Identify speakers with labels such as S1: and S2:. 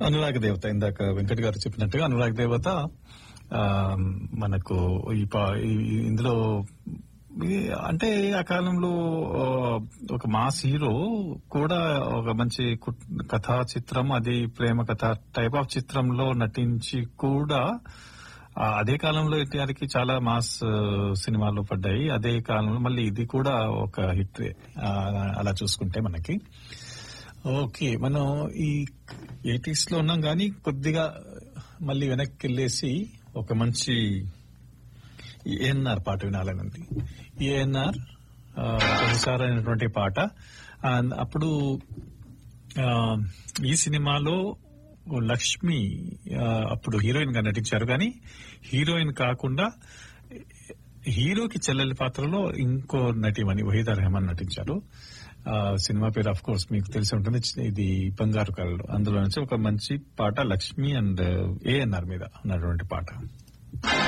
S1: అనురాగ దేవత ఇందాక వెంకట్ గారు చెప్పినట్టుగా అనురాగ దేవత ఆ, మనకు ఈ పా- ఈ- ఇందులో ఈ- అంటే ఆ కాలంలో ఆ, ఒక మాస్ హీరో కూడా ఒక మంచి కు- కథా చిత్రం అది ప్రేమ కథ టైప్ ఆఫ్ చిత్రంలో నటించి కూడా ఆ, అదే కాలంలో ఎన్టీఆర్ కి చాలా మాస్ ఆ, సినిమాలు పడ్డాయి అదే కాలంలో మళ్ళీ ఇది కూడా ఒక హిట్ అలా చూసుకుంటే మనకి ఓకే మనం ఈ ఎయిటీస్ లో ఉన్నాం కానీ కొద్దిగా మళ్ళీ వెనక్కి వెళ్ళేసి ఒక మంచి ఏఎన్ఆర్ పాట వినాలని ఉంది ఏఎన్ఆర్ ప్రతిసారి అయినటువంటి పాట ఆ, అప్పుడు ఆ, ఈ సినిమాలో లక్ష్మి ఆ, అప్పుడు హీరోయిన్ గా నటించారు కానీ హీరోయిన్ కాకుండా హీరోకి చెల్లెలి పాత్రలో ఇంకో నటిమని వహీదా రెహమాన్ నటించారు ఆ, సినిమా పేరు ఆఫ్ కోర్స్ మీకు తెలిసి ఉంటుంది ఇది బంగారు కళలు అందులో నుంచి ఒక మంచి పాట లక్ష్మి అండ్ ఏఎన్ఆర్ మీద ఉన్నటువంటి పాట